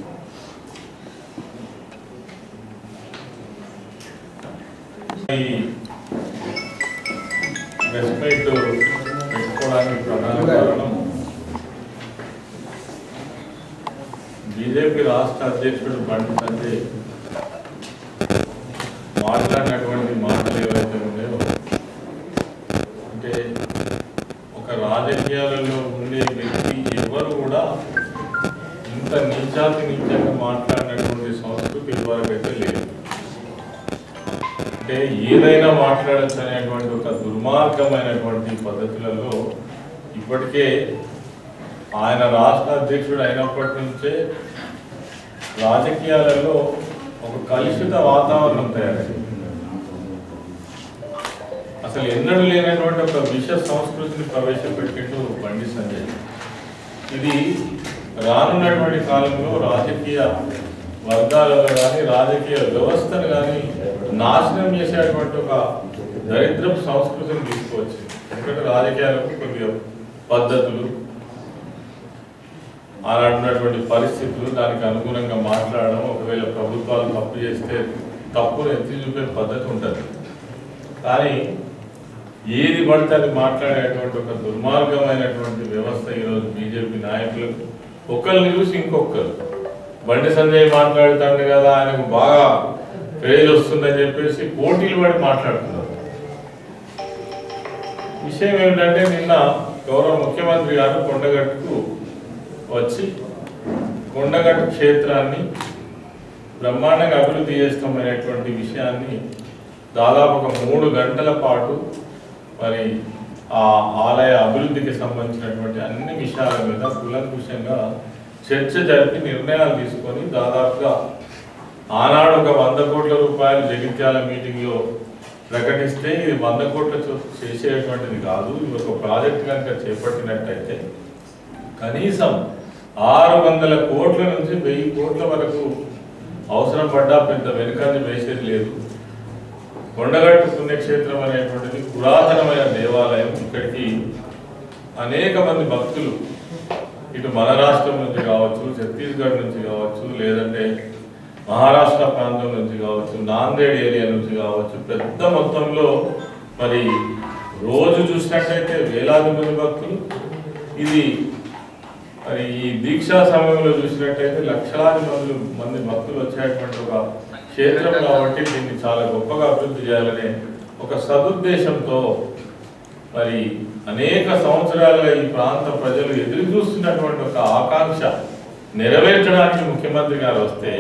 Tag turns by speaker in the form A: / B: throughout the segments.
A: ఈ రెస్పెక్ట్ పెట్టుకోవడానికి ప్రధాన కారణం బీజేపీ రాష్ట్ర అధ్యక్షుడు బండి సంజయ్ మాట్లాడినటువంటి మాటలు ఏవైతే ఉన్నాయో అంటే ఒక రాజకీయాలలో ఉండే వ్యక్తి ఎవరు కూడా ఇంత నీచాతి నీచంగా మాట్లాడినటువంటి సంస్కృతి ఇదివరకైతే లేదు అంటే ఏదైనా మాట్లాడచ్చు అనేటువంటి ఒక దుర్మార్గమైనటువంటి పద్ధతులలో ఇప్పటికే ఆయన రాష్ట్ర అధ్యక్షుడు అయినప్పటి నుంచే రాజకీయాలలో ఒక కలుషిత వాతావరణం తయారైంది అసలు ఎన్నడూ లేనటువంటి ఒక విష సంస్కృతిని ప్రవేశపెట్టిండు బండి సంజయ్ ఇది రానున్నటువంటి కాలంలో రాజకీయ వర్గాలలో కానీ రాజకీయ వ్యవస్థను కానీ నాశనం చేసేటువంటి ఒక దరిద్రపు సంస్కృతిని తీసుకువచ్చింది ఎందుకంటే రాజకీయాలకు కొద్దిగా పద్ధతులు ఆనాడున్నటువంటి పరిస్థితులు దానికి అనుగుణంగా మాట్లాడడం ఒకవేళ ప్రభుత్వాలు తప్పు చేస్తే తప్పును ఎత్తి చూపే పద్ధతి ఉంటుంది కానీ ఏది పడితే అది మాట్లాడేటువంటి ఒక దుర్మార్గమైనటువంటి వ్యవస్థ ఈరోజు బీజేపీ నాయకులకు ఒకరిని చూసి ఇంకొకరు బండి సంజయ్ మాట్లాడుతాడు కదా ఆయనకు బాగా క్రేజ్ వస్తుందని చెప్పేసి పోటీలు పడి మాట్లాడుతున్నారు విషయం ఏమిటంటే నిన్న గౌరవ ముఖ్యమంత్రి గారు కొండగట్టుకు వచ్చి కొండగట్టు క్షేత్రాన్ని బ్రహ్మాండంగా అభివృద్ధి చేస్తామనేటువంటి విషయాన్ని దాదాపు ఒక మూడు గంటల పాటు మరి ఆ ఆలయ అభివృద్ధికి సంబంధించినటువంటి అన్ని విషయాల మీద కూలంకుషంగా చర్చ జరిపి నిర్ణయాలు తీసుకొని దాదాపుగా ఆనాడు ఒక వంద కోట్ల రూపాయలు జగిత్యాల మీటింగ్లో ప్రకటిస్తే ఇది వంద కోట్ల చొ- చేసేటువంటిది కాదు ఇది ఒక ప్రాజెక్ట్ కనుక చేపట్టినట్టయితే కనీసం ఆరు వందల కోట్ల నుంచి వెయ్యి కోట్ల వరకు అవసరం పడ్డా పెద్ద వెనుకంజ వేసేది లేదు కొండగట్టు పుణ్యక్షేత్రం అనేటువంటిది పురాతనమైన దేవాలయం ఇక్కడికి అనేక మంది భక్తులు ఇటు మన రాష్ట్రం నుంచి కావచ్చు ఛత్తీస్గఢ్ నుంచి కావచ్చు లేదంటే మహారాష్ట్ర ప్రాంతం నుంచి కావచ్చు నాందేడ్ ఏరియా నుంచి కావచ్చు పెద్ద మొత్తంలో మరి రోజు చూసినట్టయితే వేలాది మంది భక్తులు ఇది మరి ఈ దీక్షా సమయంలో చూసినట్టయితే లక్షలాది మంది మంది భక్తులు వచ్చేటువంటి ఒక క్షేత్రం కాబట్టి దీన్ని చాలా గొప్పగా అభివృద్ధి చేయాలనే ఒక సదుద్దేశంతో మరి అనేక సంవత్సరాలుగా ఈ ప్రాంత ప్రజలు ఎదురు చూస్తున్నటువంటి ఒక ఆకాంక్ష నెరవేర్చడానికి ముఖ్యమంత్రి గారు వస్తే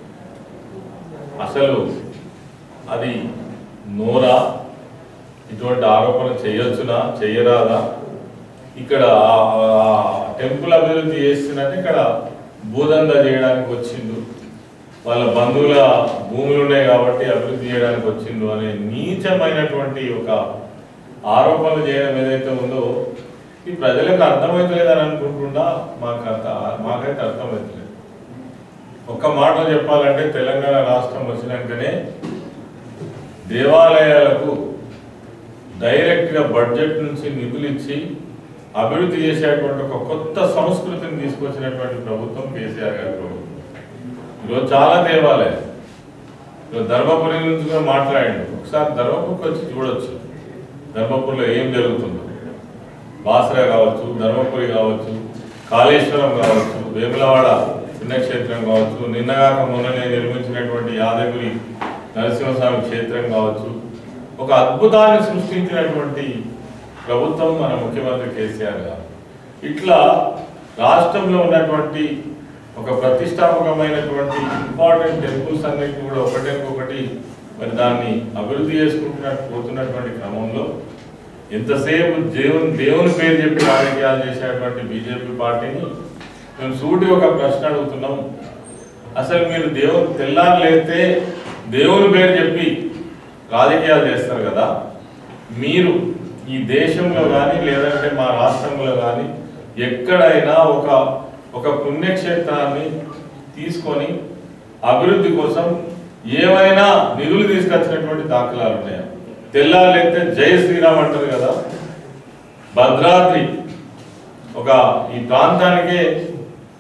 A: అసలు అది నోరా ఇటువంటి ఆరోపణ చేయొచ్చునా చేయరాదా ఇక్కడ టెంపుల్ అభివృద్ధి చేస్తున్నట్టు ఇక్కడ భూదంద చేయడానికి వచ్చిండు వాళ్ళ బంధువుల భూములు ఉన్నాయి కాబట్టి అభివృద్ధి చేయడానికి వచ్చిండు అనే నీచమైనటువంటి ఒక ఆరోపణలు చేయడం ఏదైతే ఉందో ఈ ప్రజలకు అర్థమవుతలేదని అనుకుంటున్నా మాకు అర్థ మాకైతే అర్థమవుతలేదు ఒక్క మాట చెప్పాలంటే తెలంగాణ రాష్ట్రం వచ్చినాకనే దేవాలయాలకు డైరెక్ట్గా బడ్జెట్ నుంచి నిధులు ఇచ్చి అభివృద్ధి చేసేటువంటి ఒక కొత్త సంస్కృతిని తీసుకొచ్చినటువంటి ప్రభుత్వం కేసీఆర్ గారి ప్రభుత్వం ఈరోజు చాలా దేవాలయాలు ఈరోజు ధర్మపురి నుంచి కూడా మాట్లాడండి ఒకసారి ధర్మపురికి వచ్చి చూడొచ్చు ధర్మపురిలో ఏం జరుగుతుందో బాసరా కావచ్చు ధర్మపురి కావచ్చు కాళేశ్వరం కావచ్చు వేములవాడ పుణ్యక్షేత్రం కావచ్చు నిన్నగాక మొన్ననే నిర్మించినటువంటి యాదగిరి నరసింహస్వామి క్షేత్రం కావచ్చు ఒక అద్భుతాన్ని సృష్టించినటువంటి ప్రభుత్వం మన ముఖ్యమంత్రి కేసీఆర్ గారు ఇట్లా రాష్ట్రంలో ఉన్నటువంటి ఒక ప్రతిష్టాత్మకమైనటువంటి ఇంపార్టెంట్ టెంపుల్స్ అన్నిటిని కూడా ఒకటి మరి దాన్ని అభివృద్ధి చేసుకుంటున్న పోతున్నటువంటి క్రమంలో ఎంతసేపు దేవుని దేవుని పేరు చెప్పి రాజకీయాలు చేసేటువంటి బీజేపీ పార్టీని మేము సూటి ఒక ప్రశ్న అడుగుతున్నాం అసలు మీరు దేవుని తెల్లారు లేస్తే దేవుని పేరు చెప్పి రాజకీయాలు చేస్తారు కదా మీరు ఈ దేశంలో కానీ లేదంటే మా రాష్ట్రంలో కానీ ఎక్కడైనా ఒక ఒక పుణ్యక్షేత్రాన్ని తీసుకొని అభివృద్ధి కోసం ఏమైనా నిధులు తీసుకొచ్చినటువంటి దాఖలాలు ఉన్నాయా తెల్లారైతే జై శ్రీరామ్ అంటారు కదా భద్రాద్రి ఒక ఈ ప్రాంతానికే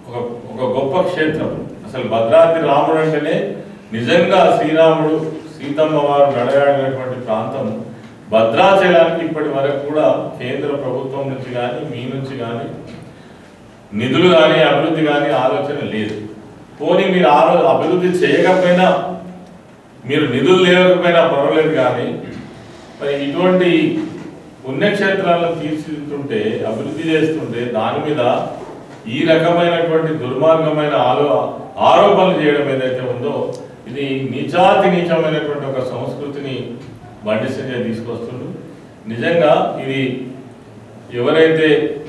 A: ఒక ఒక గొప్ప క్షేత్రం అసలు భద్రాద్రి రాముడు అంటేనే నిజంగా శ్రీరాముడు సీతమ్మ వారు నడయాడినటువంటి ప్రాంతం భద్రాచలానికి ఇప్పటి వరకు కూడా కేంద్ర ప్రభుత్వం నుంచి కానీ మీ నుంచి కానీ నిధులు కానీ అభివృద్ధి కానీ ఆలోచన లేదు పోనీ మీరు ఆలో అభివృద్ధి చేయకపోయినా మీరు నిధులు లేకపోయినా పర్వాలేదు కానీ మరి ఇటువంటి పుణ్యక్షేత్రాలను తీర్చిదిద్దుతుంటే అభివృద్ధి చేస్తుంటే దాని మీద ఈ రకమైనటువంటి దుర్మార్గమైన ఆలో ఆరోపణలు చేయడం ఏదైతే ఉందో ఇది నీచాతి నీచమైనటువంటి ఒక సంస్కృతిని బండి సంజయ్ తీసుకొస్తుండు నిజంగా ఇది ఎవరైతే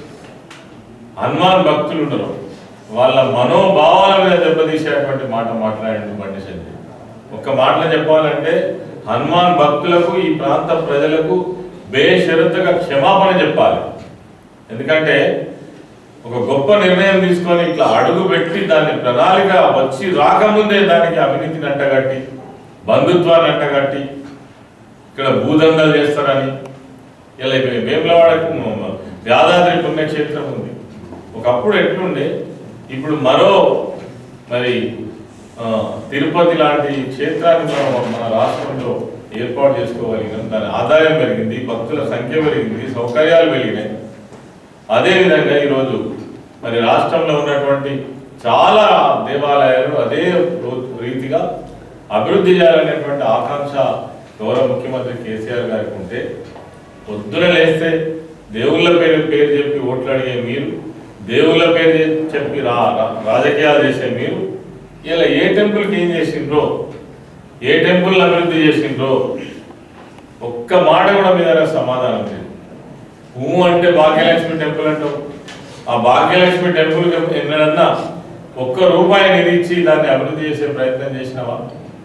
A: హనుమాన్ భక్తులు ఉన్నారో వాళ్ళ మనోభావాల మీద దెబ్బతీసేటువంటి మాట మాట్లాడండి బండి సంజయ్ ఒక్క మాటలో చెప్పాలంటే హనుమాన్ భక్తులకు ఈ ప్రాంత ప్రజలకు బేషరతుగా క్షమాపణ చెప్పాలి ఎందుకంటే ఒక గొప్ప నిర్ణయం తీసుకొని ఇట్లా అడుగు పెట్టి దాన్ని ప్రణాళిక వచ్చి రాకముందే దానికి అవినీతిని అంటగట్టి బంధుత్వాన్ని అంటగట్టి ఇక్కడ భూదందాలు చేస్తారని ఇలా ఇప్పుడు వేములవాడకు మ- యాదాద్రి పుణ్యక్షేత్రం ఉంది ఒకప్పుడు ఎట్లుండే ఇప్పుడు మరో మరి ఆ, తిరుపతి లాంటి క్షేత్రాన్ని మనం మన రాష్ట్రంలో ఏర్పాటు చేసుకోగలిగినాం దాని ఆదాయం పెరిగింది భక్తుల సంఖ్య పెరిగింది సౌకర్యాలు పెరిగినాయి అదేవిధంగా ఈరోజు మరి రాష్ట్రంలో ఉన్నటువంటి చాలా దేవాలయాలు అదే రో- రీతిగా అభివృద్ధి చేయాలనేటువంటి ఆకాంక్ష గౌరవ ముఖ్యమంత్రి కేసీఆర్ గారికి ఉంటే పొద్దున లేస్తే దేవుళ్ళ పేరు పేరు చెప్పి ఓట్లు అడిగే మీరు దేవుళ్ళ పేరు చె- చెప్పి రా రా- రాజకీయాలు చేసే మీరు ఇలా ఏ టెంపుల్కి ఏం చేసిండ్రో ఏ టెంపుల్ అభివృద్ధి చేసిండ్రో ఒక్క మాట కూడా మీద సమాధానం లేదు ఊ అంటే భాగ్యలక్ష్మి టెంపుల్ అంటావు ఆ భాగ్యలక్ష్మి టెంపుల్ ఎన్నడన్నా ఒక్క రూపాయి నిధి ఇచ్చి దాన్ని అభివృద్ధి చేసే ప్రయత్నం చేసినావా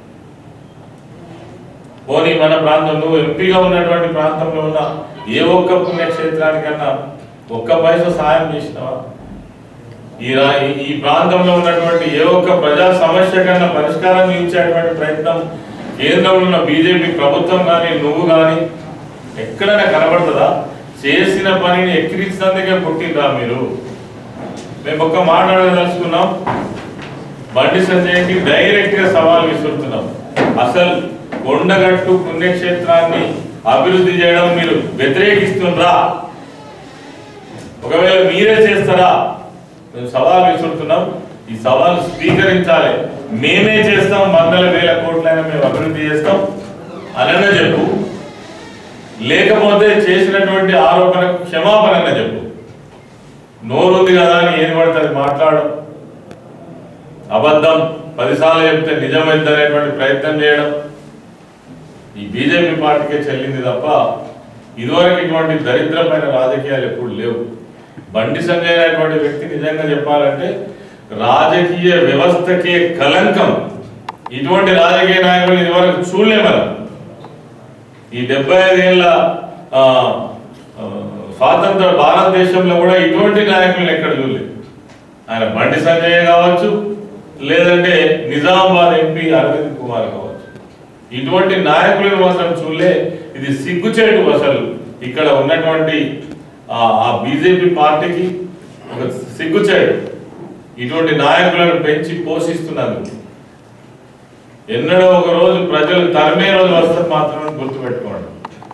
A: పోనీ మన ప్రాంతం నువ్వు ఎంపీగా ఉన్నటువంటి ప్రాంతంలో ఉన్న ఏ ఒక్క పుణ్యక్షేత్రానికన్నా ఒక్క పైసా సాయం చేసినావా ఈ రా ఈ- ఈ ప్రాంతంలో ఉన్నటువంటి ఏ ఒక్క ప్రజా సమస్య కన్నా పరిష్కారం ఇచ్చేటువంటి ప్రయత్నం కేంద్రంలో ఉన్న బీజేపీ ప్రభుత్వం కానీ నువ్వు కానీ ఎక్కడైనా కనబడుతుందా చేసిన పనిని ఎక్కిరించినందుకే పుట్టిందా మీరు మేము ఒక్క మాట్లాడదలుచుకున్నాం బండి సంజయ్కి డైరెక్ట్ గా సవాల్ విసురుతున్నాం అసలు కొండగట్టు పుణ్యక్షేత్రాన్ని అభివృద్ధి చేయడం మీరు వ్యతిరేకిస్తుండ్రా ఒకవేళ మీరే చేస్తారా మేము సవాల్ విసురుతున్నాం ఈ సవాల్ స్వీకరించాలి మేమే చేస్తాం వందల వేల కోట్లైనా మేము అభివృద్ధి చేస్తాం అనన్న చెప్పు లేకపోతే చేసినటువంటి ఆరోపణకు క్షమాపణ అన్న చెప్పు నోరుంది కదా అని ఏది పడుతుంది మాట్లాడు అబద్ధం పదిసార్లు చెప్తే నిజమైందనేటువంటి ప్రయత్నం చేయడం ఈ బీజేపీ పార్టీకే చెల్లింది తప్ప ఇదివరకు ఇటువంటి దరిద్రమైన రాజకీయాలు ఎప్పుడు లేవు బండి సంజయ్ అనేటువంటి వ్యక్తి నిజంగా చెప్పాలంటే రాజకీయ వ్యవస్థకే కలంకం ఇటువంటి రాజకీయ నాయకులు ఇదివరకు చూడలే మనం ఈ డెబ్బై ఐదేళ్ల ఆ, ఆ, స్వాతంత్ర భారతదేశంలో కూడా ఇటువంటి నాయకులను ఎక్కడ చూడలేదు ఆయన బండి సంజయ్ కావచ్చు లేదంటే నిజామాబాద్ ఎంపీ అరవింద్ కుమార్ కావచ్చు ఇటువంటి నాయకులను మాత్రం చూడలే ఇది సిగ్గుచేటు అసలు ఇక్కడ ఉన్నటువంటి ఆ- ఆ బీజేపీ పార్టీకి ఒక సిగ్గుచేటు ఇటువంటి నాయకులను పెంచి పోషిస్తున్నారు ఎన్నడో ఒక రోజు ప్రజలు తరిమే రోజు వస్తుంది మాత్రమే గుర్తుపెట్టుకోండి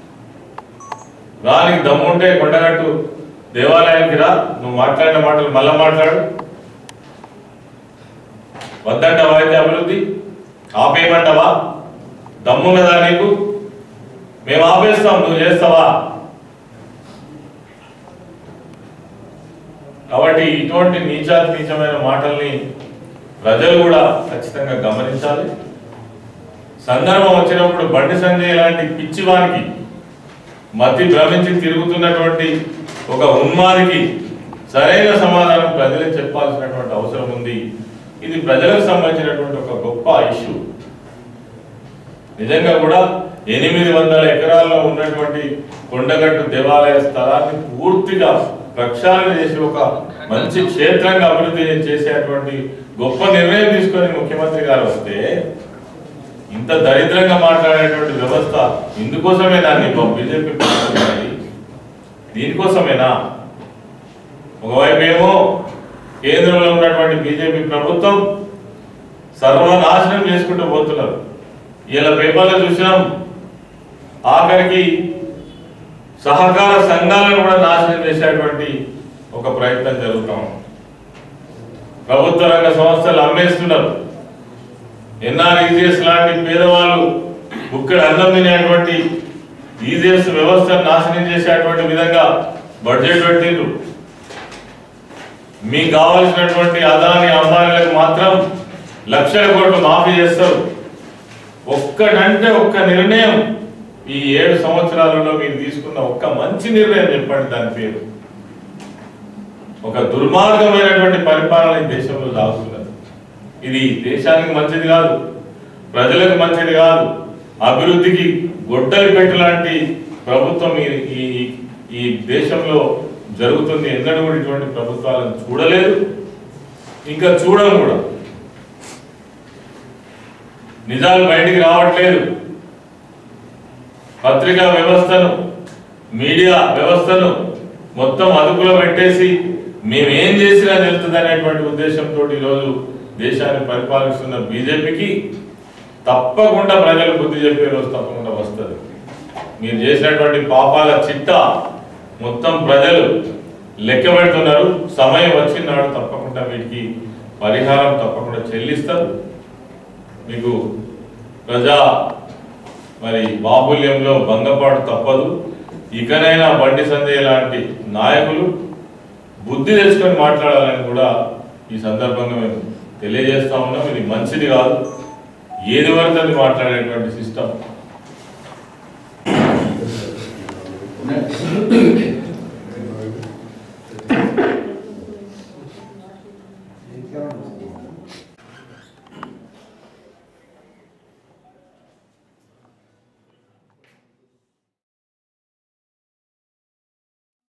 A: దానికి దమ్ముంటే కొండగట్టు దేవాలయానికి రా నువ్వు మాట్లాడిన మాటలు మళ్ళా మాట్లాడు వద్దంటావా అయితే అభివృద్ధి ఆపేయమంటావా దమ్మున్నదా నీకు మేము ఆపేస్తాం నువ్వు చేస్తావా కాబట్టి ఇటువంటి నీచాతి నీచమైన మాటల్ని ప్రజలు కూడా ఖచ్చితంగా గమనించాలి సందర్భం వచ్చినప్పుడు బండి సంజయ్ లాంటి పిచ్చివానికి మతి భ్రమించి తిరుగుతున్నటువంటి ఒక ఉన్మాదికి సరైన సమాధానం ప్రజలే చెప్పాల్సినటువంటి అవసరం ఉంది ఇది ప్రజలకు సంబంధించినటువంటి ఒక గొప్ప ఇష్యూ నిజంగా కూడా ఎనిమిది వందల ఎకరాల్లో ఉన్నటువంటి కొండగట్టు దేవాలయ స్థలాన్ని పూర్తిగా ప్రక్షాళన చేసి ఒక మంచి క్షేత్రంగా అభివృద్ధి చేసేటువంటి గొప్ప నిర్ణయం తీసుకొని ముఖ్యమంత్రి గారు వస్తే ఇంత దరిద్రంగా మాట్లాడేటువంటి వ్యవస్థ ఇందుకోసమేనా నీ బీజేపీ దీనికోసమేనా ఒకవైపు ఏమో కేంద్రంలో ఉన్నటువంటి బీజేపీ ప్రభుత్వం సర్వనాశనం చేసుకుంటూ పోతున్నారు ఇలా పేపర్లో చూసినాం ఆఖరికి సహకార సంఘాలను కూడా నాశనం చేసేటువంటి ఒక ప్రయత్నం జరుగుతా ఉంది ప్రభుత్వ రంగ సంస్థలు అమ్మేస్తున్నారు ఎన్ఆర్ఈజిఎస్ లాంటి పేదవాళ్ళు ఇక్కడ అన్నం తినేటువంటి ఈజిఎస్ వ్యవస్థను నాశనం చేసేటువంటి విధంగా బడ్జెట్ పెట్టిండ్రు మీకు కావాల్సినటువంటి అదాని అంబానీలకు మాత్రం లక్షల కోట్లు మాఫీ చేస్తారు ఒక్కటంటే ఒక్క నిర్ణయం ఈ ఏడు సంవత్సరాలలో మీరు తీసుకున్న ఒక్క మంచి నిర్ణయం చెప్పండి దాని పేరు ఒక దుర్మార్గమైనటువంటి పరిపాలన ఈ దేశంలో సాగుతున్నది ఇది దేశానికి మంచిది కాదు ప్రజలకు మంచిది కాదు అభివృద్ధికి గొడ్డలి పెట్టలాంటి ప్రభుత్వం ఈ- ఈ ఈ దేశంలో జరుగుతుంది ఎన్నడూ కూడా ఇటువంటి ప్రభుత్వాలను చూడలేదు ఇంకా చూడడం కూడా నిజాలు బయటికి రావట్లేదు పత్రికా వ్యవస్థను మీడియా వ్యవస్థను మొత్తం అదుపులో పెట్టేసి మేమేం చేసినా తెలుస్తుంది అనేటువంటి ఉద్దేశంతో ఈరోజు దేశాన్ని పరిపాలిస్తున్న బీజేపీకి తప్పకుండా ప్రజలు బుద్ధి చెప్పే రోజు తప్పకుండా వస్తుంది మీరు చేసినటువంటి పాపాల చిట్ట మొత్తం ప్రజలు లెక్క పెడుతున్నారు సమయం వచ్చినాడు తప్పకుండా వీటికి పరిహారం తప్పకుండా చెల్లిస్తారు మీకు ప్రజా మరి బాహుల్యంలో భంగపాటు తప్పదు ఇకనైనా బండి సంజయ్ లాంటి నాయకులు బుద్ధి తెచ్చుకొని మాట్లాడాలని కూడా ఈ సందర్భంగా మేము తెలియజేస్తా ఉన్నాం ఇది మంచిది కాదు ఏది వరకు అది మాట్లాడేటువంటి సిస్టమ్
B: Next.